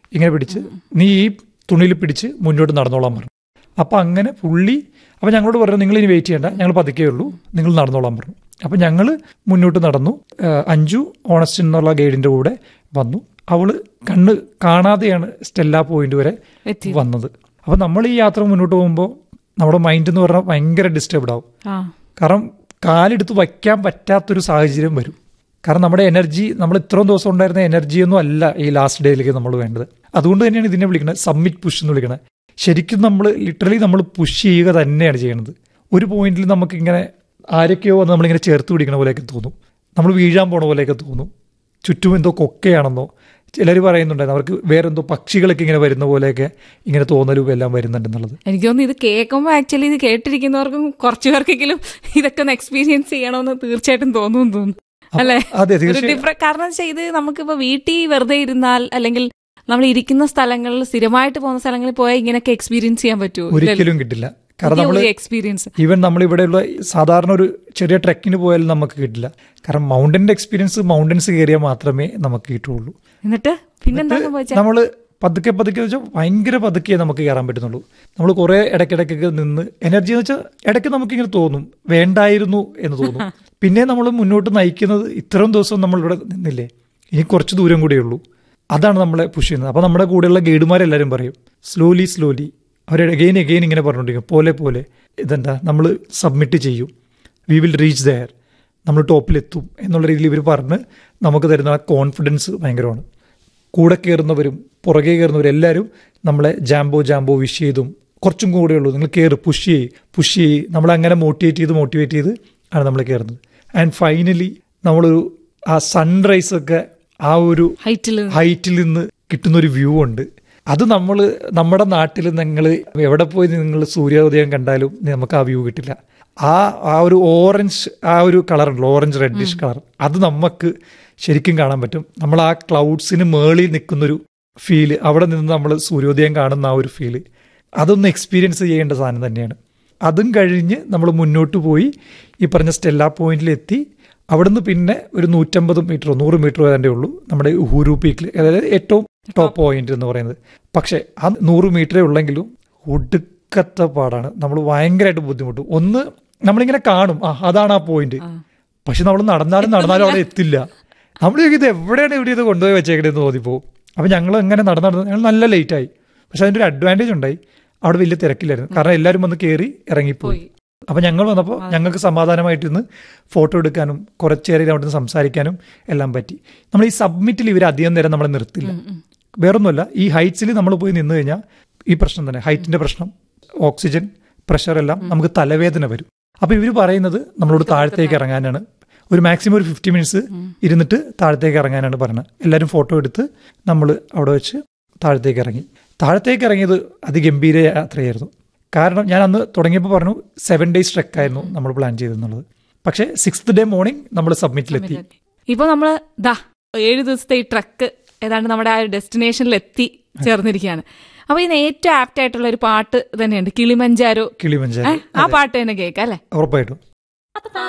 ഇങ്ങനെ പിടിച്ച് നീ ഈ തുണിയിൽ പിടിച്ച് മുന്നോട്ട് നടന്നോളാൻ പറഞ്ഞു അപ്പം അങ്ങനെ പുള്ളി അപ്പം ഞങ്ങളോട് പറഞ്ഞു നിങ്ങൾ ഇനി വെയിറ്റ് ചെയ്യണ്ട ഞങ്ങൾ പതുക്കേ ഉള്ളൂ നിങ്ങൾ നടന്നോളാൻ പറഞ്ഞു അപ്പം ഞങ്ങൾ മുന്നോട്ട് നടന്നു ആ, അഞ്ജു ഓണസ്റ്റ് എന്നുള്ള ഗൈഡിൻ്റെ കൂടെ വന്നു അവള് കണ്ണ് കാണാതെയാണ് സ്റ്റെല്ല പോയിന്റ് വരെ എത്തി വന്നത് അപ്പം നമ്മൾ ഈ യാത്ര മുന്നോട്ട് പോകുമ്പോൾ നമ്മുടെ മൈൻഡ് എന്ന് പറഞ്ഞാൽ ഭയങ്കര ഡിസ്റ്റർബ്ഡ് ആവും ആ കാരണം കാലെടുത്ത് വയ്ക്കാൻ പറ്റാത്തൊരു സാഹചര്യം വരും കാരണം നമ്മുടെ എനർജി നമ്മൾ ഇത്രയും ദിവസം ഉണ്ടായിരുന്ന എനർജിയൊന്നും അല്ല ഈ ലാസ്റ്റ് ഡേയിലേക്ക് നമ്മൾ വേണ്ടത് അതുകൊണ്ട് തന്നെയാണ് ഇതിനെ വിളിക്കുന്നത് സബ്മിറ്റ് പുഷ് എന്ന് വിളിക്കുന്നത് ശരിക്കും നമ്മൾ ലിറ്ററലി നമ്മൾ പുഷ് ചെയ്യുക തന്നെയാണ് ചെയ്യുന്നത് ഒരു പോയിന്റിൽ നമുക്ക് ഇങ്ങനെ ആരൊക്കെയോ വന്ന് നമ്മളിങ്ങനെ ചേർത്ത് പിടിക്കണ പോലെയൊക്കെ തോന്നും നമ്മൾ വീഴാൻ പോണ പോലെയൊക്കെ തോന്നും ചുറ്റും എന്തോ കൊക്കയാണെന്നോ ചിലർ പറയുന്നുണ്ടായിരുന്നു അവർക്ക് വേറെന്തോ പക്ഷികളൊക്കെ ഇങ്ങനെ വരുന്ന പോലെയൊക്കെ ഇങ്ങനെ തോന്നലും എല്ലാം വരുന്നുണ്ടെന്നുള്ളത് എനിക്ക് തോന്നുന്നു ഇത് കേൾക്കുമ്പോൾ ആക്ച്വലി ഇത് കേട്ടിരിക്കുന്നവർക്കും കുറച്ചു പേർക്കെങ്കിലും ഇതൊക്കെ ഒന്ന് എക്സ്പീരിയൻസ് ചെയ്യണമെന്ന് തീർച്ചയായിട്ടും തോന്നുന്നു തോന്നുന്നു അല്ലേ അതെ ഒരു തീർച്ചയായും ഡിഫറെന്റ് കാരണം വെച്ചാൽ ഇത് നമുക്കിപ്പോ വീട്ടിൽ വെറുതെ ഇരുന്നാൽ അല്ലെങ്കിൽ നമ്മൾ ഇരിക്കുന്ന സ്ഥലങ്ങളിൽ സ്ഥിരമായിട്ട് പോകുന്ന സ്ഥലങ്ങളിൽ പോയാൽ ഇങ്ങനെയൊക്കെ എക്സ്പീരിയൻസ് ചെയ്യാൻ പറ്റുമോ ഒരിക്കലും കിട്ടില്ല കാരണം നമ്മൾ എക്സ്പീരിയൻസ് ഈവൻ നമ്മൾ ഇവിടെയുള്ള സാധാരണ ഒരു ചെറിയ ട്രെക്കിന് പോയാലും നമുക്ക് കിട്ടില്ല കാരണം മൗണ്ടന്റെ എക്സ്പീരിയൻസ് മൗണ്ടൻസ് കയറിയാൽ മാത്രമേ നമുക്ക് കിട്ടുള്ളൂ എന്നിട്ട് പിന്നെന്താ സംഭവിച്ചത് നമ്മൾ പതുക്കെ പതുക്കെ വെച്ചാൽ ഭയങ്കര പതുക്കെ നമുക്ക് കയറാൻ പറ്റുന്നുള്ളൂ നമ്മൾ കുറെ ഇടയ്ക്കിടയ്ക്കൊക്കെ നിന്ന് എനർജി എന്ന് വെച്ചാൽ ഇടയ്ക്ക് നമുക്കിങ്ങനെ തോന്നും വേണ്ടായിരുന്നു എന്ന് തോന്നും പിന്നെ നമ്മൾ മുന്നോട്ട് നയിക്കുന്നത് ഇത്രയും ദിവസം നമ്മൾ ഇവിടെ നിന്നില്ലേ ഇനി കുറച്ച് ദൂരം കൂടിയേ ഉള്ളൂ അതാണ് നമ്മളെ പുഷ് ചെയ്യുന്നത് അപ്പോൾ നമ്മുടെ കൂടെയുള്ള ഗൈഡുമാരെല്ലാവരും പറയും സ്ലോലി സ്ലോലി അവർ എഗെയിൻ എഗെയിൻ ഇങ്ങനെ പറഞ്ഞുകൊണ്ടിരിക്കും പോലെ പോലെ ഇതെന്താ നമ്മൾ സബ്മിറ്റ് ചെയ്യും വി വിൽ റീച്ച് ദയർ നമ്മൾ ടോപ്പിലെത്തും എന്നുള്ള രീതിയിൽ ഇവർ പറഞ്ഞ് നമുക്ക് തരുന്ന ആ കോൺഫിഡൻസ് ഭയങ്കരമാണ് കൂടെ കയറുന്നവരും പുറകെ കയറുന്നവരും എല്ലാവരും നമ്മളെ ജാംബോ ജാംബോ വിഷ് ചെയ്തും കുറച്ചും കൂടെ ഉള്ളൂ നിങ്ങൾ കയറ് പുഷ് ചെയ്യ് പുഷ് ചെയ്യ് നമ്മളെ അങ്ങനെ മോട്ടിവേറ്റ് ചെയ്ത് മോട്ടിവേറ്റ് ചെയ്ത് ആണ് നമ്മൾ കയറുന്നത് ആൻഡ് ഫൈനലി നമ്മളൊരു ആ സൺറൈസ് ഒക്കെ ആ ഒരു ഹൈറ്റിൽ ഹൈറ്റിൽ നിന്ന് കിട്ടുന്ന ഒരു വ്യൂ ഉണ്ട് അത് നമ്മൾ നമ്മുടെ നാട്ടിൽ നിങ്ങൾ എവിടെ പോയി നിങ്ങൾ സൂര്യോദയം കണ്ടാലും നമുക്ക് ആ വ്യൂ കിട്ടില്ല ആ ആ ഒരു ഓറഞ്ച് ആ ഒരു കളർ ഉണ്ടല്ലോ ഓറഞ്ച് റെഡിഷ് കളർ അത് നമുക്ക് ശരിക്കും കാണാൻ പറ്റും നമ്മൾ ആ ക്ലൗഡ്സിന് മേളിൽ നിൽക്കുന്നൊരു ഫീല് അവിടെ നിന്ന് നമ്മൾ സൂര്യോദയം കാണുന്ന ആ ഒരു ഫീല് അതൊന്ന് എക്സ്പീരിയൻസ് ചെയ്യേണ്ട സാധനം തന്നെയാണ് അതും കഴിഞ്ഞ് നമ്മൾ മുന്നോട്ട് പോയി ഈ പറഞ്ഞ സ്റ്റെല്ല പോയിന്റിലെത്തി അവിടുന്ന് പിന്നെ ഒരു നൂറ്റമ്പത് മീറ്ററോ നൂറ് മീറ്ററോ ഏതാണ്ടേ ഉള്ളൂ നമ്മുടെ ഉഹുരു പീക്കിൽ അതായത് ഏറ്റവും ടോപ്പ് പോയിന്റ് എന്ന് പറയുന്നത് പക്ഷേ ആ നൂറ് മീറ്ററേ ഉള്ളെങ്കിലും ഒടുക്കത്തെ പാടാണ് നമ്മൾ ഭയങ്കരമായിട്ട് ബുദ്ധിമുട്ടും ഒന്ന് നമ്മളിങ്ങനെ കാണും ആ അതാണ് ആ പോയിന്റ് പക്ഷെ നമ്മൾ നടന്നാലും നടന്നാലും അവിടെ എത്തില്ല നമ്മൾ ഇത് എവിടെയാണ് ഇവിടെ ഇത് കൊണ്ടുപോയി വെച്ചേക്കണേന്ന് തോന്നിപ്പോവും അപ്പം ഞങ്ങൾ എങ്ങനെ നടന്ന് നടന്ന് ഞങ്ങൾ നല്ല ലേറ്റായി പക്ഷെ അതിൻ്റെ ഒരു അഡ്വാൻറ്റേജ് ഉണ്ടായി അവിടെ വലിയ തിരക്കില്ലായിരുന്നു കാരണം എല്ലാവരും വന്ന് കയറി ഇറങ്ങിപ്പോയി അപ്പം ഞങ്ങൾ വന്നപ്പോൾ ഞങ്ങൾക്ക് സമാധാനമായിട്ട് ഇന്ന് ഫോട്ടോ എടുക്കാനും കുറച്ചേരം അവിടെ നിന്ന് സംസാരിക്കാനും എല്ലാം പറ്റി നമ്മൾ ഈ സബ്മിറ്റിൽ ഇവർ അധികം നേരം നമ്മളെ നിർത്തില്ല വേറൊന്നുമല്ല ഈ ഹൈറ്റ്സിൽ നമ്മൾ പോയി നിന്ന് കഴിഞ്ഞാൽ ഈ പ്രശ്നം തന്നെ ഹൈറ്റിന്റെ പ്രശ്നം ഓക്സിജൻ പ്രഷർ എല്ലാം നമുക്ക് തലവേദന വരും അപ്പൊ ഇവർ പറയുന്നത് നമ്മളോട് താഴത്തേക്ക് ഇറങ്ങാനാണ് ഒരു മാക്സിമം ഒരു ഫിഫ്റ്റി മിനിറ്റ്സ് ഇരുന്നിട്ട് താഴത്തേക്ക് ഇറങ്ങാനാണ് പറഞ്ഞത് എല്ലാവരും ഫോട്ടോ എടുത്ത് നമ്മൾ അവിടെ വെച്ച് താഴത്തേക്ക് ഇറങ്ങി താഴത്തേക്ക് ഇറങ്ങിയത് അതിഗംഭീര യാത്രയായിരുന്നു കാരണം ഞാൻ അന്ന് തുടങ്ങിയപ്പോൾ പറഞ്ഞു സെവൻ ഡേയ്സ് ട്രെക്കായിരുന്നു നമ്മൾ പ്ലാൻ ചെയ്തെന്നുള്ളത് പക്ഷേ സിക്സ്ത് ഡേ മോർണിംഗ് നമ്മൾ സബ്മിറ്റിലെത്തി ഇപ്പൊ നമ്മള് ദാ ഏഴ് ദിവസത്തെ ഈ ട്രക്ക് ഏതാണ്ട് നമ്മുടെ ആ ഡെസ്റ്റിനേഷനിൽ എത്തി ചേർന്നിരിക്കുകയാണ് അപ്പൊ ഇതിന് ഏറ്റവും ആപ്റ്റ് ആയിട്ടുള്ള ഒരു പാട്ട് തന്നെയുണ്ട് കിളിമഞ്ചാരോ കിളിമഞ്ചാരി ആ പാട്ട് തന്നെ കേൾക്കാം അല്ലെ ഉറപ്പായിട്ടും